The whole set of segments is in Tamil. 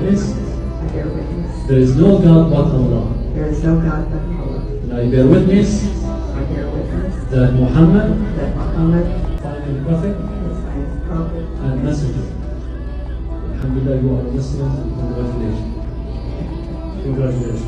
witness I bear witness. there is no God but Allah. There is no God but Allah. And I bear witness I bear witness that Muhammad that Muhammad final prophet is my prophet. and messenger. Alhamdulillah, you are a Muslim. Congratulations. Congratulations.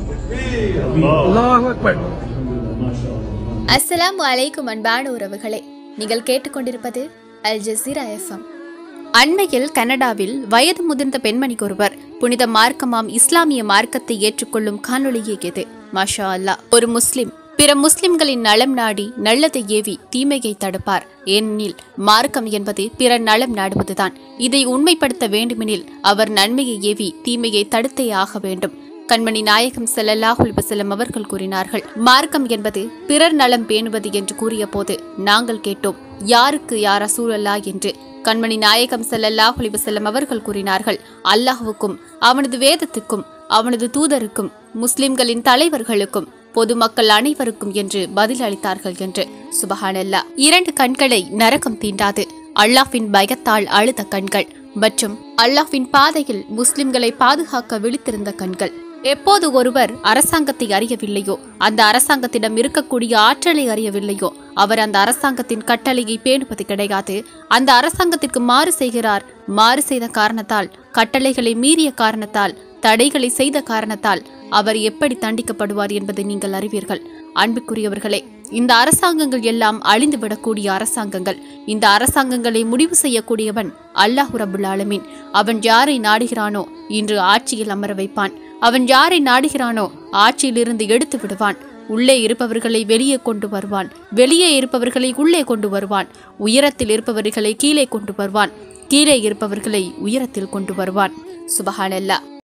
Alhamdulillah, mashallah. அஸ்ஸலாமு அலைக்கும் அன்பான உறவுகளே நீங்கள் கேட்டுக்கொண்டிருப்பது அல் ஜசீரா எஃப்எம் அண்மையில் கனடாவில் வயது முதிர்ந்த பெண்மணிக்கு ஒருவர் புனித மார்க்கமாம் இஸ்லாமிய மார்க்கத்தை ஏற்றுக்கொள்ளும் காணொளியே இது மாஷா அல்லாஹ் ஒரு முஸ்லிம் பிற முஸ்லிம்களின் நலம் நாடி நல்லதை ஏவி தீமையை தடுப்பார் ஏனெனில் மார்க்கம் என்பது பிற நலம் நாடுவதுதான் இதை உண்மைப்படுத்த வேண்டுமெனில் அவர் நன்மையை ஏவி தீமையை தடுத்தே ஆக வேண்டும் கண்மணி நாயகம் ஸல்லல்லாஹு வஸல்லம் அவர்கள் கூறினார்கள் மார்க்கம் என்பது பிறர் நலம் பேணுவது என்று கூறிய போது நாங்கள் கேட்டோம் யாருக்கு யார் ரசூலல்லா என்று கண்மணி நாயகம் ஸல்லல்லாஹு வஸல்லம் அவர்கள் கூறினார்கள் அல்லாஹ்வுக்கும் அவனது வேதத்துக்கும் அவனது தூதருக்கும் முஸ்லிம்களின் தலைவர்களுக்கும் பொதுமக்கள் அனைவருக்கும் என்று பதில் அளித்தார்கள் என்று சுபஹானல்லா இரண்டு கண்களை நரகம் தீண்டாது அல்லாஹ்வின் பயத்தால் அழுத கண்கள் மற்றும் அல்லாஹ்வின் பாதையில் முஸ்லிம்களை பாதுகாக்க விழித்திருந்த கண்கள் எப்போது ஒருவர் அரசாங்கத்தை அறியவில்லையோ அந்த அரசாங்கத்திடம் இருக்கக்கூடிய ஆற்றலை அறியவில்லையோ அவர் அந்த அரசாங்கத்தின் கட்டளையை பேணுவது கிடையாது அந்த அரசாங்கத்திற்கு மாறு செய்கிறார் மாறு செய்த காரணத்தால் கட்டளைகளை மீறிய காரணத்தால் தடைகளை செய்த காரணத்தால் அவர் எப்படி தண்டிக்கப்படுவார் என்பதை நீங்கள் அறிவீர்கள் அன்புக்குரியவர்களே இந்த அரசாங்கங்கள் எல்லாம் அழிந்து விடக்கூடிய அரசாங்கங்கள் இந்த அரசாங்கங்களை முடிவு செய்யக்கூடியவன் அல்லாஹ் ரபுல் ஆலமீன் அவன் யாரை நாடுகிறானோ இன்று ஆட்சியில் அமர வைப்பான் அவன் யாரை நாடுகிறானோ ஆட்சியிலிருந்து எடுத்து விடுவான் உள்ளே இருப்பவர்களை வெளியே கொண்டு வருவான் வெளியே இருப்பவர்களை உள்ளே கொண்டு வருவான் உயரத்தில் இருப்பவர்களை கீழே கொண்டு வருவான் கீழே இருப்பவர்களை உயரத்தில் கொண்டு வருவான் சுபஹானல்லா